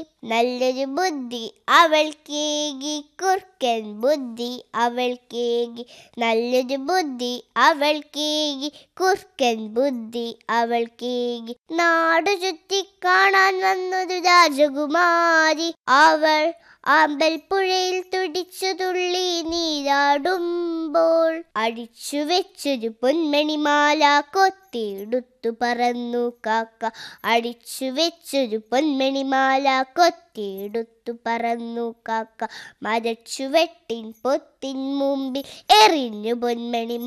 നല്ലൊരു ബുദ്ധി അവൾക്കേകി കുർക്കൻ ബുദ്ധി അവൾക്കേകി നല്ലൊരു ബുദ്ധി അവൾക്കേകി കുർക്കൻ ബുദ്ധി അവൾക്കേകി നാടു ചുറ്റി കാണാൻ വന്നൊരു രാജകുമാരി അവൾ ആമ്പൽപ്പുഴയിൽ തുടിച്ചു തുള്ളി നീരാടുമ്പോൾ അടിച്ചു വെച്ചൊരു പൊന്മണിമാല കൊത്തിയെടുത്തു പറന്നു കാക്ക അടിച്ചു വെച്ചൊരു പൊന്മണിമാല കൊത്തിയെടുത്തു പറന്നു കാക്ക മരച്ചുവെട്ടിൻ പൊത്തിൻ മുമ്പിൽ എറിഞ്ഞു പൊന്മണി